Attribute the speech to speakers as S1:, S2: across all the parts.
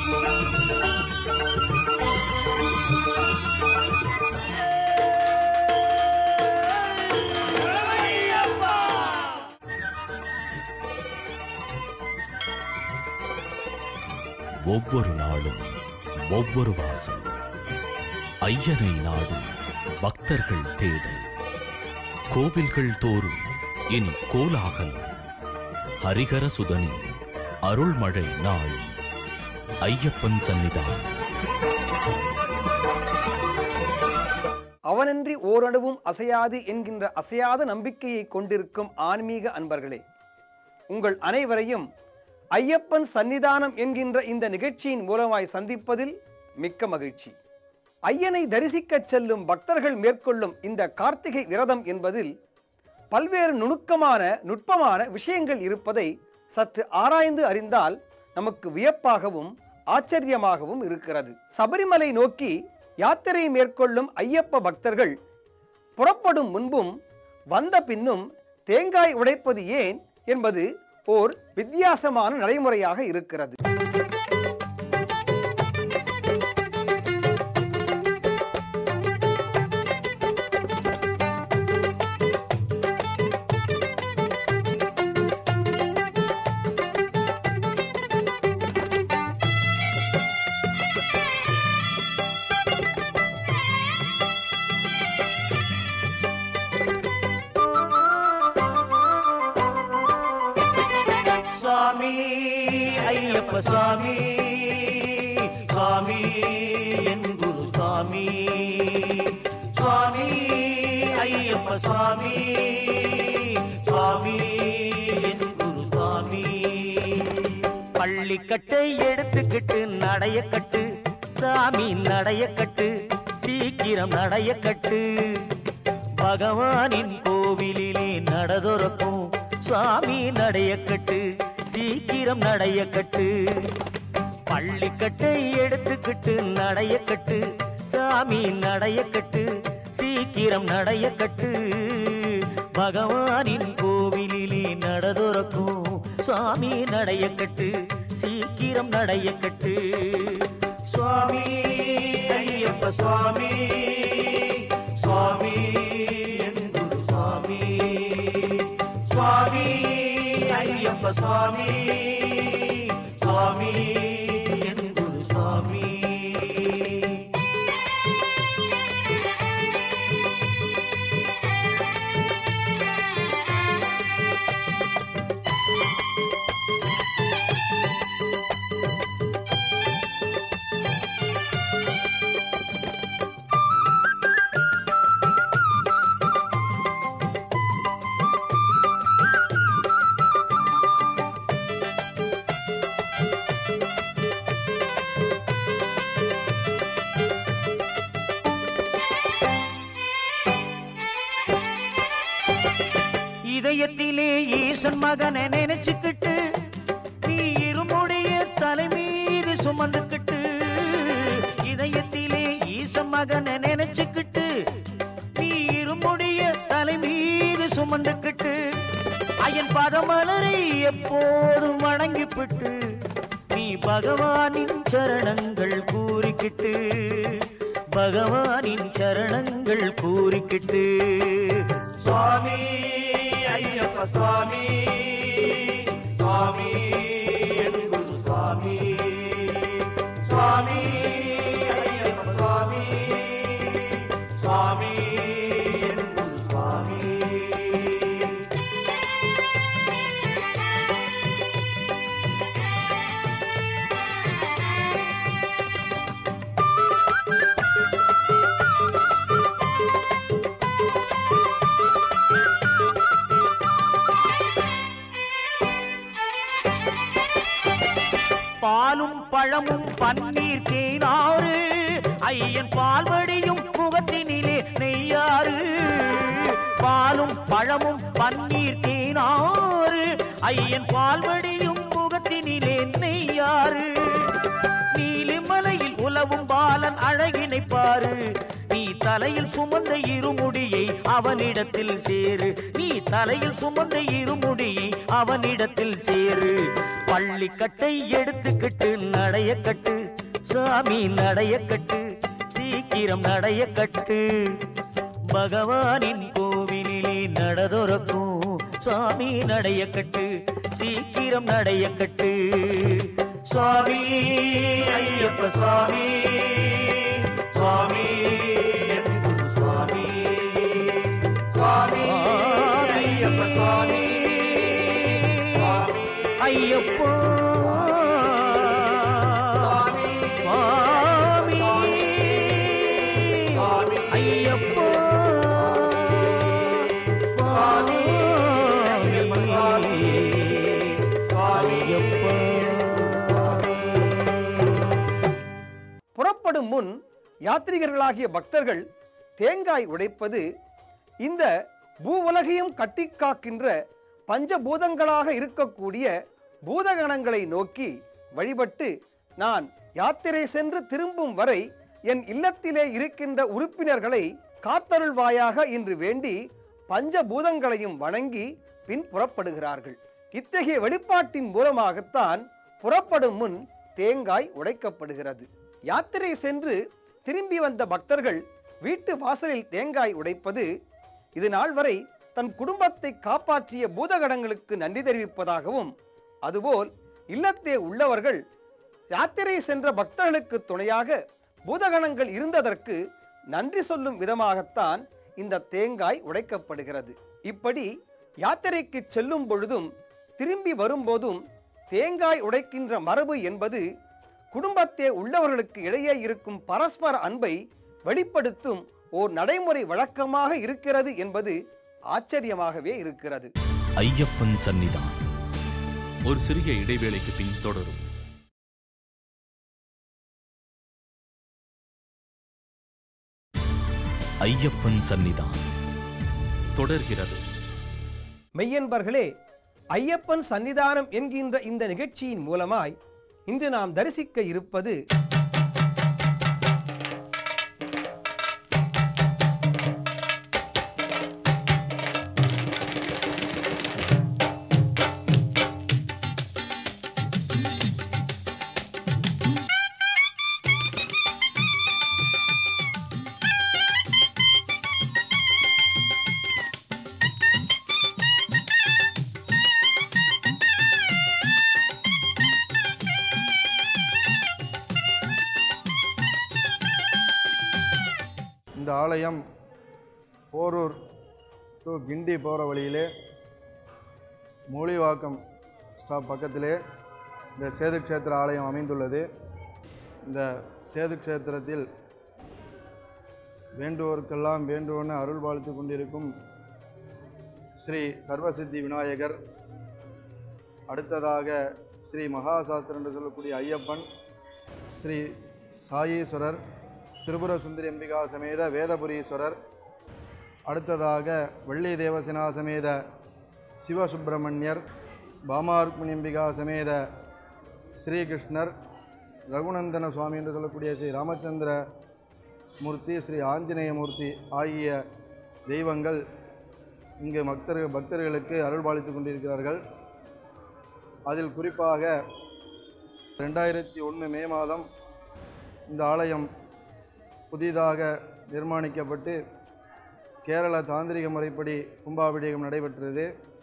S1: ஒவ்வொரு நாளும் ஒவ்வொரு வாசல் ஐயனை நாடும் பக்தர்கள் தேடல் கோவில்கள் தோறும் இனி கோலாகலம் ஹரிஹர சுதனின் அருள்மழை நாளும் ஐயப்பன் சன்னிதானம்
S2: அவனன்றி ஓரணுவும் அசையாது என்கின்ற அசையாத நம்பிக்கையை கொண்டிருக்கும் ஆன்மீக அன்பர்களே உங்கள் அனைவரையும் ஐயப்பன் சன்னிதானம் என்கின்ற இந்த நிகழ்ச்சியின் மூலமாய் சந்திப்பதில் மிக்க மகிழ்ச்சி ஐயனை தரிசிக்கச் செல்லும் பக்தர்கள் மேற்கொள்ளும் இந்த கார்த்திகை விரதம் என்பதில் பல்வேறு நுணுக்கமான நுட்பமான விஷயங்கள் இருப்பதை சற்று ஆராய்ந்து அறிந்தால் நமக்கு வியப்பாகவும் ஆச்சரியமாகவும் இருக்கிறது சபரிமலை நோக்கி யாத்திரை மேற்கொள்ளும் ஐயப்ப பக்தர்கள் புறப்படும் முன்பும் வந்த பின்னும் தேங்காய் உடைப்பது ஏன் என்பது ஓர் வித்தியாசமான நடைமுறையாக இருக்கிறது
S3: சுவாமி ஐயப்ப சுவாமி சுவாமி என் குரு சுவாமி சுவாமி ஐயப்ப சுவாமி சுவாமி என் குரு சுவாமி பள்ளிக்கட்டை எடுத்துக்கிட்டு நடைய கட்டு சாமி நடைய கட்டு சீக்கிரம் நடைய கட்டு பகவானின் கோவிலிலே நடதுறக்கும் சுவாமி நடைய கட்டு சீக்கிரம் நடைய கட்டு பள்ளிக்கட்டை எடுத்துக்கிட்டு நடைய கட்டு சாமி நடைய கட்டு சீக்கிரம் நடைய கட்டு பகவானின் கோவிலிலே நடதுறக்கும் சுவாமி நடைய கட்டு சீக்கிரம் நடைய கட்டு சுவாமி ஐயப்ப சுவாமி சுவாமி என் குரு சுவாமி சுவாமி ஐயப்ப சுவாமி சுவாமி என் குரு சுவாமி இதயத்திலே ஈசன் மகனை நினைச்சுக்கிட்டு நீ இருமுடைய தலைமீது சுமந்துக்கிட்டு இதயத்திலே ஈசன் மகனை நினைச்சுக்கிட்டு நீ இருமுடைய தலைமீது சுமந்துக்கிட்டு அயன் பதமலரை எப்போதும் வணங்கிவிட்டு நீ பகவானின் சரணங்கள் கூறிக்கிட்டு பகவானின் சரணங்கள் கூறிக்கிட்டு சுவாமி ஐயப்ப சுவாமி சுவாமி என் குரு சுவாமி சுவாமி ஐயப்ப சுவாமி சுவாமி என் குரு சுவாமி பாலும் பழமும் பன்னீர் தேனாறு ஐயன் பால்வடியும் முகத்தினிலே நெய்யாறு பாலும் பழமும் பன்னீர் தேனாறு ஐயன் பால்வடியும் முகத்தினிலே நெய்யாறு நீலிமலையில் உலவும் பாலன் அழகினை பாரு நீ தலையில் சுமந்த இருமுடியை அவனிடத்தில் சேரு நீ தலையில் சுமந்த இருமுடியை அவனிடத்தில் சேரு பள்ளி பள்ளிக்கட்டை எடுத்துக்கிட்டு நடைய கட்டு சாமி நடைய கட்டு சீக்கிரம் நடைய கட்டு பகவானின் கோவிலிலே நடதொறக்கும் சாமி நடைய கட்டு சீக்கிரம் நடைய கட்டு சுவாமி ஐயப்ப சுவாமி சுவாமி என் குரு சுவாமி சுவாமி ஐயப்ப சுவாமி ஐயப்போ சுவாமி ஐயப்போ சுவாமி ஐயப்போ
S2: புறப்படும் முன் யாத்ரீகர்களாகிய பக்தர்கள் தேங்காய் உடைப்பது இந்த பூவுலகையும் கட்டிக் காக்கின்ற பஞ்சபூதங்களாக இருக்கக்கூடிய பூதகணங்களை நோக்கி வழிபட்டு நான் யாத்திரை சென்று திரும்பும் வரை என் இல்லத்திலே இருக்கின்ற உறுப்பினர்களை காத்தருள்வாயாக என்று வேண்டி பஞ்சபூதங்களையும் வணங்கி பின் புறப்படுகிறார்கள் இத்தகைய வெளிப்பாட்டின் மூலமாகத்தான் புறப்படும் முன் தேங்காய் உடைக்கப்படுகிறது யாத்திரை சென்று திரும்பி வந்த பக்தர்கள் வீட்டு வாசலில் தேங்காய் உடைப்பது இது நாள் வரை தன் குடும்பத்தை காப்பாற்றிய பூதகணங்களுக்கு நன்றி தெரிவிப்பதாகவும் அதுபோல் இல்லத்தே உள்ளவர்கள் யாத்திரை சென்ற பக்தர்களுக்கு துணையாக பூதகணங்கள் இருந்ததற்கு நன்றி சொல்லும் விதமாகத்தான் இந்த தேங்காய் உடைக்கப்படுகிறது இப்படி யாத்திரைக்கு செல்லும் பொழுதும் திரும்பி வரும்போதும் தேங்காய் உடைக்கின்ற மரபு என்பது குடும்பத்தே உள்ளவர்களுக்கு இடையே இருக்கும் பரஸ்பர அன்பை வெளிப்படுத்தும் ஓர் நடைமுறை வழக்கமாக இருக்கிறது என்பது ஆச்சரியமாகவே இருக்கிறது
S1: ஐயப்பன் சந்நிதான் ஒரு சிறிய இடைவேளைக்கு பின் தொடரும் ஐயப்பன் சந்நிதான் தொடர்கிறது
S2: மெய்யன்பர்களே ஐயப்பன் சன்னிதானம் என்கின்ற இந்த நிகழ்ச்சியின் மூலமாய் இன்று நாம் தரிசிக்க இருப்பது
S4: இந்த ஆலயம் போரூர் டு கிண்டி போகிற வழியிலே மூலிவாக்கம் ஸ்டாப் பக்கத்திலே இந்த சேது க்ஷேத்திர ஆலயம் அமைந்துள்ளது இந்த சேது க்ஷேத்திரத்தில் வேண்டுவோருக்கெல்லாம் வேண்டுவோன்னு அருள் வாழ்த்து கொண்டிருக்கும் ஸ்ரீ சர்வசித்தி விநாயகர் அடுத்ததாக ஸ்ரீ மகாசாஸ்திரம் என்று சொல்லக்கூடிய ஐயப்பன் ஸ்ரீ சாயீஸ்வரர் திரிபுர சுந்தரி அம்பிகா சமேத வேதபுரீஸ்வரர் அடுத்ததாக வள்ளி தேவசேனா சமேத சிவசுப்பிரமணியர் பாமாருக்மிணி அம்பிகா சமேத ஸ்ரீகிருஷ்ணர் ரகுநந்தன சுவாமி என்று சொல்லக்கூடிய ஸ்ரீ ராமச்சந்திர மூர்த்தி ஸ்ரீ ஆஞ்சநேய மூர்த்தி ஆகிய தெய்வங்கள் இங்கு பக்தர்கள் பக்தர்களுக்கு அருள்பாலித்து கொண்டிருக்கிறார்கள் அதில் குறிப்பாக ரெண்டாயிரத்தி ஒன்று மே மாதம் இந்த ஆலயம் புதிதாக நிர்மாணிக்கப்பட்டு கேரள தாந்திரிக முறைப்படி கும்பாபிஷேகம் நடைபெற்றது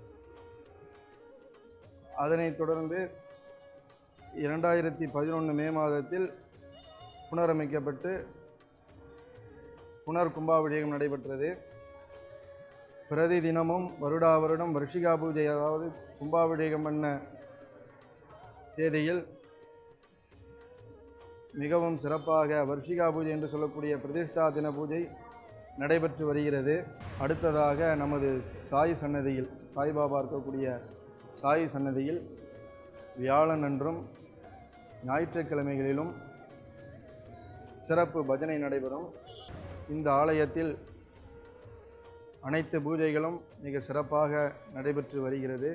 S4: அதனைத் தொடர்ந்து இரண்டாயிரத்தி பதினொன்று மே மாதத்தில் புனரமைக்கப்பட்டு புனர் கும்பாபிஷேகம் நடைபெற்றது பிரதி தினமும் வருடா வருடம் வருஷிகா பூஜை அதாவது கும்பாபிஷேகம் பண்ண தேதியில் மிகவும் சிறப்பாக வர்ஷிகா பூஜை என்று சொல்லக்கூடிய பிரதிஷ்டா தின பூஜை நடைபெற்று வருகிறது அடுத்ததாக நமது சாய் சன்னதியில் சாய்பாபா இருக்கக்கூடிய சாய் சன்னதியில் வியாழன் அன்றும் ஞாயிற்றுக்கிழமைகளிலும் சிறப்பு பஜனை நடைபெறும் இந்த ஆலயத்தில் அனைத்து பூஜைகளும் மிக சிறப்பாக நடைபெற்று வருகிறது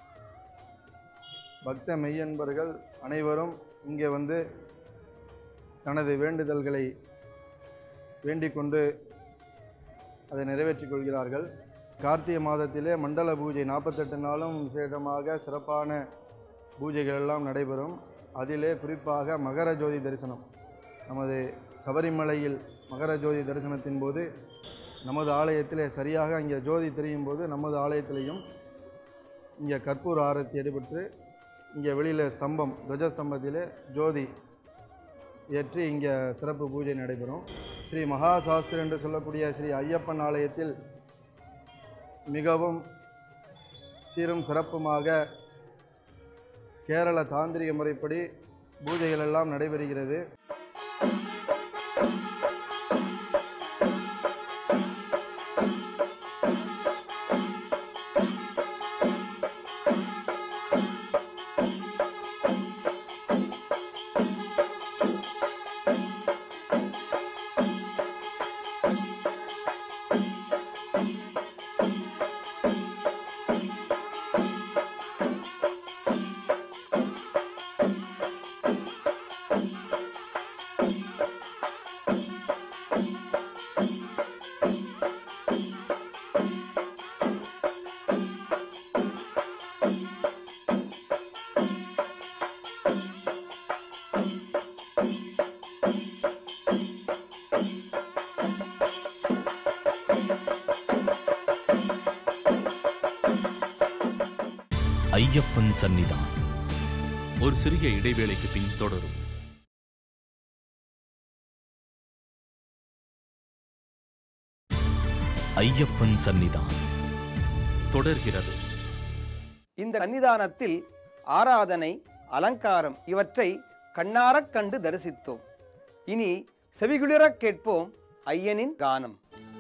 S4: பக்த மெய்யன்பர்கள் அனைவரும் இங்கே வந்து தனது வேண்டுதல்களை வேண்டிக் கொண்டு அதை நிறைவேற்றிக் கொள்கிறார்கள் கார்த்திகை மாதத்திலே மண்டல பூஜை நாற்பத்தெட்டு நாளும் விசேஷமாக சிறப்பான பூஜைகள் எல்லாம் நடைபெறும் அதிலே குறிப்பாக மகர ஜோதி தரிசனம் நமது சபரிமலையில் மகர ஜோதி தரிசனத்தின் போது நமது ஆலயத்திலே சரியாக இங்கே ஜோதி தெரியும் போது நமது ஆலயத்திலையும் இங்கே கற்பூர ஆரத்தி எடுபட்டு இங்கே வெளியில் ஸ்தம்பம் துவஜஸ்தம்பத்திலே ஜோதி ஏற்றி இங்கே சிறப்பு பூஜை நடைபெறும் ஸ்ரீ மகா சாஸ்திரி என்று சொல்லக்கூடிய ஸ்ரீ ஐயப்பன் ஆலயத்தில் மிகவும் சீரும் சிறப்புமாக கேரள தாந்திரிக முறைப்படி பூஜைகள் எல்லாம் நடைபெறுகிறது
S1: ஐயப்பன் சந்நிதான் ஒரு சிறிய இடைவேளைக்கு பின் தொடரும் ஐயப்பன் சந்நிதான் தொடர்கிறது
S2: இந்த சன்னிதானத்தில் ஆராதனை அலங்காரம் இவற்றை கண்ணாரக் கண்டு தரிசித்தோம் இனி செவிகுளிரக் கேட்போம் ஐயனின் கானம்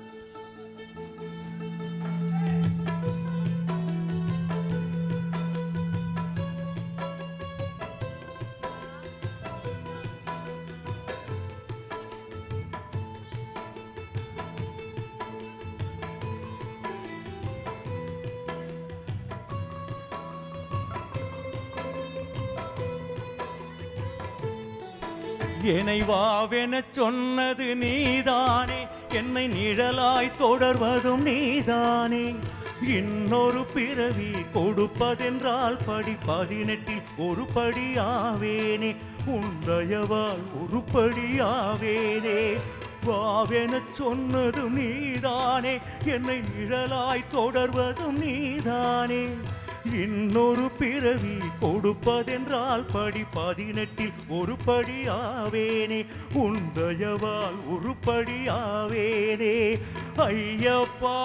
S5: என்னை வாவெனச் சொன்னது நீதானே என்னை நிழலாய் தொடர்வதும் நீதானே இன்னொரு பிறவி கொடுப்பதென்றால் படி பதினெட்டில் ஒரு படியாவேனே உந்தயவால் ஒரு படியாவேனே வாவெனச் சொன்னதும் நீதானே என்னை நிழலாய் தொடர்வதும் நீதானே இன்னொரு பிறவி கொடுப்பதென்றால் படி பதினெட்டில் ஒரு படியாவேனே உந்தயவால் ஒரு படியாவேனே ஐயப்பா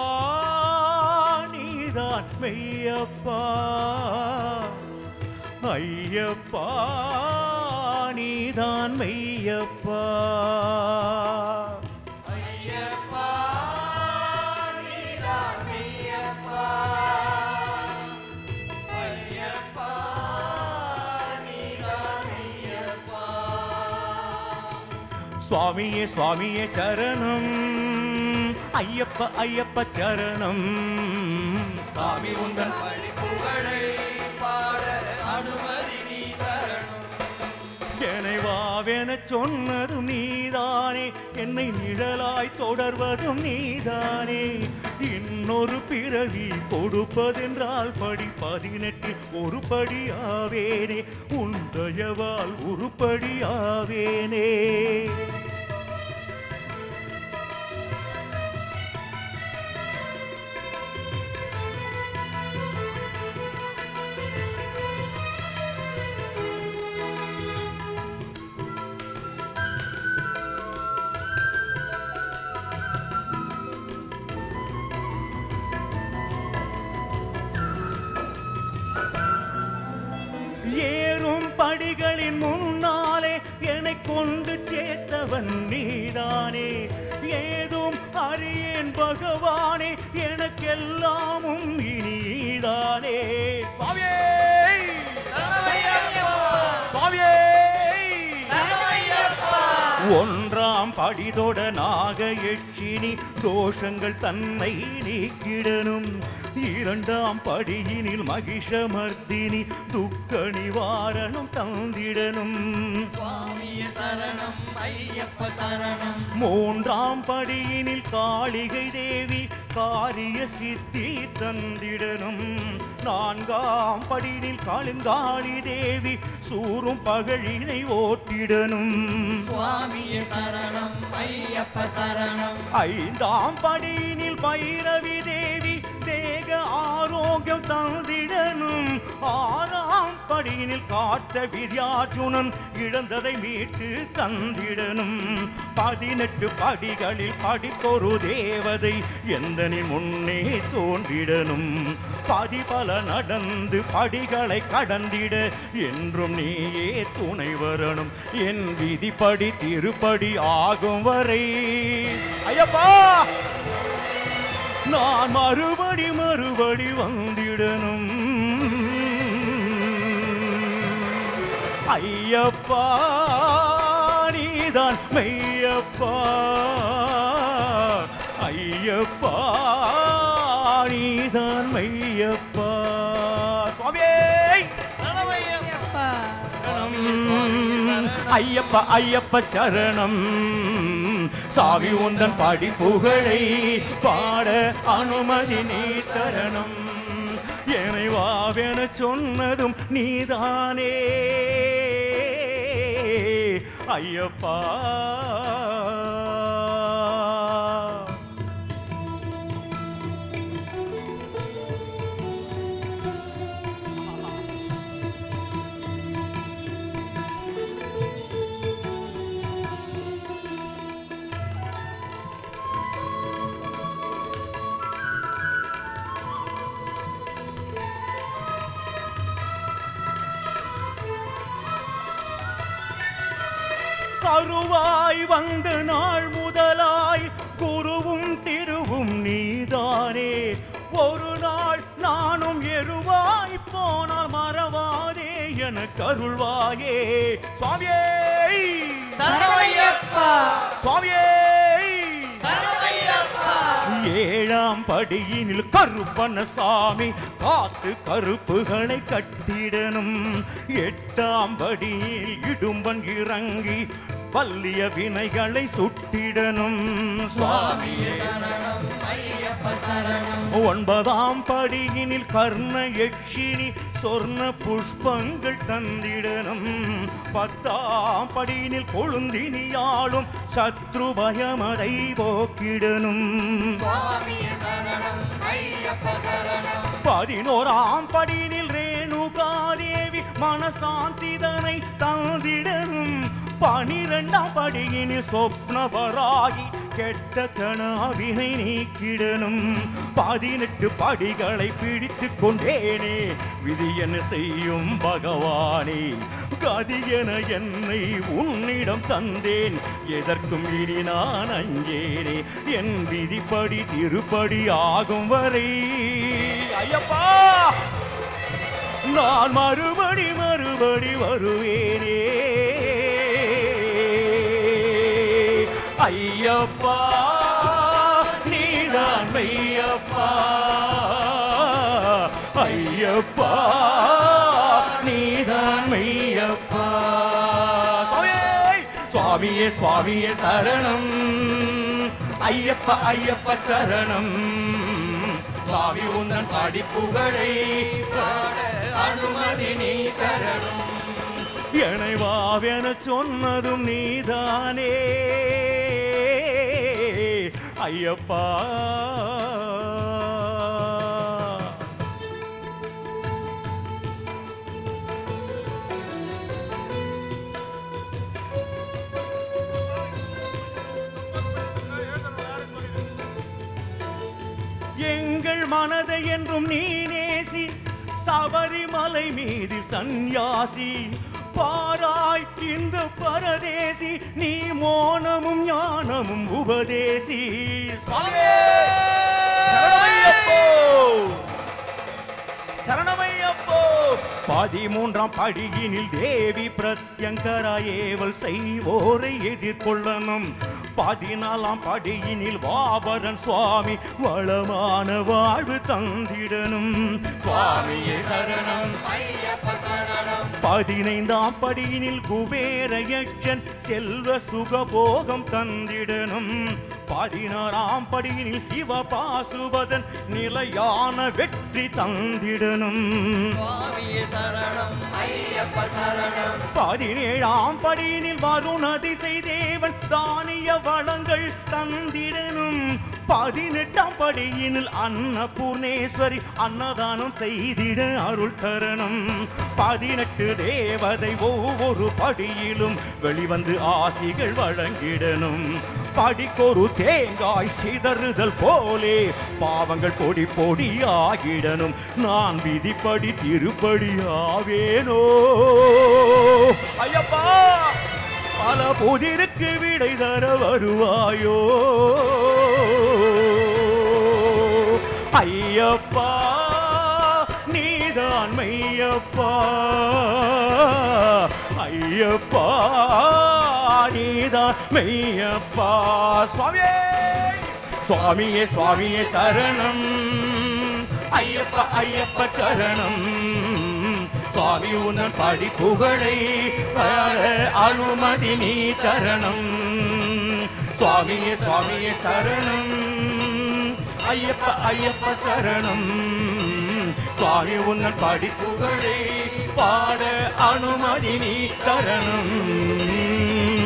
S5: நீதான் மெய்யப்பா ஐயப்பா நீதான் மெய்யப்பா சுவாமியே சுவாமியே சரணம் ஐயப்ப ஐயப்ப சரணம்
S6: சாமி உந்தன் புகழை பாட அனுமதி நீ தரணும்
S5: என்னை வாவென சொன்னதும் நீதானே என்னை நிழலாய் தொடர்வதும் நீதானே இன்னொரு பிறவி கொடுப்பதென்றால் படி பதினெட்டில் ஒரு படியாவேனே உன் தயவால் உருப்படியாவேனே ஏறும் படிகளின் முன்னாலே என்னை கொண்டு சேர்த்தவன் நீதானே ஏதும் அறியேன் பகவானே எனக்கெல்லாமும் இனிதானே சுவாமியே சுவாமியே ஒன்றாம் படிதொட நாக எச்சினி தோஷங்கள் தன்னை நீக்கிடனும் இரண்டாம் படியினில் மகிஷமர்த்தினி துக்க நிவாரணம் தந்திடனும்
S6: சுவாமிய சரணம் ஐயப்ப சரணம்
S5: மூன்றாம் படியினில் காளிகை தேவி காரிய சித்தி தந்திடனும் நான்காம் படினில் காளுங்காளி தேவி சூரும் பகழினை ஓட்டிடனும்
S6: சுவாமியே சரணம் ஐயப்ப சரணம்
S5: ஐந்தாம் படியினில் பைரவி தேவி தேக ஆரோக்கியம் தந்திடனும் ஆறாம் படியினில் காத்த விரியார்ஜுனன் இழந்ததை மீட்டு தந்திடனும் பதினெட்டு படிகளில் படிக்கொரு தேவதை எந்தனின் முன்னே தோன்றிடனும் பதிபல நடந்து படிகளை கடந்திட என்றும் நீயே துணை வரணும் என் விதிப்படி திருப்படி ஆகும் வரை ஐயப்பா நான் மறுபடி மறுபடி வந்திடணும் ஐயப்பா நீதான் மெய்யப்பா ஐயப்பா நீதான் மெய்யப்பா சுவாமியே ஐயப்ப ஐயப்ப சரணம் சாவி உந்தன் பாடி புகழை பாட அனுமதி நீ தரணம் என்னை வாவென சொன்னதும் நீதானே ஐயப்பா கருவாய் வந்த நாள் முதலாய் குருவும் திருவும் நீதானே ஒரு நாள் நானும் எருவாய் போனால் மறவாதே என கருள்வாயே சுவாமியே
S6: சரணையப்பா
S5: சுவாமியே
S6: சரணையப்பா
S5: ஏழாம் படியினில் கருப்பண்ண சாமி காத்து கருப்புகளை கட்டிடணும் எட்டாம் படியில் இடும்பன் இறங்கி வல்லிய வினைகளை சுட்டிடணும் சுவாமியே
S6: சரணம் ஐயப்ப சரணம்
S5: ஒன்பதாம் படியினில் கர்ண யக்ஷினி சொர்ண புஷ்பங்கள் தந்திடனும் பத்தாம் படியினில் கொழுந்தினியாளும் சத்ரு பயமதை போக்கிடனும்
S6: சுவாமியே சரணம் ஐயப்ப சரணம்
S5: பதினோராம் படியினில் ரேணுகாதேவி மனசாந்திதனை தந்திடனும் பனிரெண்டாம் படியினில் சொப்னவராகி கெட்ட கனாவினை நீக்கிடனும் பதினெட்டு படிகளை பிடித்துக் கொண்டேனே விதி என்ன செய்யும் பகவானே கதியென என்னை உன்னிடம் தந்தேன் எதற்கும் இனி நான் அஞ்சேனே என் விதிப்படி திருப்படி ஆகும் வரை ஐயப்பா நான் மறுபடி மறுபடி வருவேனே ஐயப்பா நீதான் மெய்யப்பா ஐயப்பா நீதான் மெய்யப்பா சுவாமியே, சுவாமியே சுவாமியே சரணம் ஐயப்ப ஐயப்ப சரணம் சுவாமி உந்தன் பாடி புகழை
S6: பாட அனுமதி நீ தரணும்
S5: என்னை வாவென சொன்னதும் நீதானே ஐயப்பா எங்கள் மனதை என்றும் நீ நேசி சபரிமலை மீது சந்நியாசி பாராய் இந்த பரதேசி நீ மோனமும் ஞானமும் உபதேசி சரணமையப்போ சரணமையப்போ பதிமூன்றாம் படியினில் தேவி பிரத்யங்கரா ஏவல் செய்வோரை எதிர்கொள்ளணும் பதினாலாம் படியினில் வாபரன் சுவாமி வளமான வாழ்வு தந்திடணும் சுவாமியே சரணம்
S6: ஐயப்ப சரணம்
S5: பதினைந்தாம் படியினில் குபேர யட்சன் செல்வ சுகபோகம் தந்திடனும் பதினாறாம் படியினில் சிவபாசுபதன் நிலையான வெற்றி தந்திடனும்
S6: சுவாமியே சரணம் ஐயப்ப சரணம்
S5: பதினேழாம் படியினில் வருணதி செய்தேவன் தானிய வளங்கள் தந்திடனும் பதினெட்டாம் படியினில் அன்னபூர்ணேஸ்வரி அன்னதானம் செய்திட அருள் தரணும் பதினெட்டு தேவதை ஒவ்வொரு படியிலும் வெளிவந்து ஆசிகள் வழங்கிடணும் படிக்கொரு தேங்காய் சிதறுதல் போலே பாவங்கள் பொடி பொடி ஆகிடணும் நான் விதிப்படி திருப்படி ஆவேனோ ஐயப்பா பல புதிருக்கு விடை தர வருவாயோ ஐயப்பா நீதான் மெய்யப்பா ஐயப்பா நீதான் மெய்யப்பா சுவாமியே சுவாமியே சுவாமியே சரணம் ஐயப்ப ஐயப்ப சரணம் சுவாமி உன்னன் படி புகழை பாட அனுமதி நீ தரணம் சுவாமியே சுவாமியே சரணம் ஐயப்ப ஐயப்ப சரணம் சுவாமி உன்னன் படி புகழை பாட அனுமதி நீ தரணம்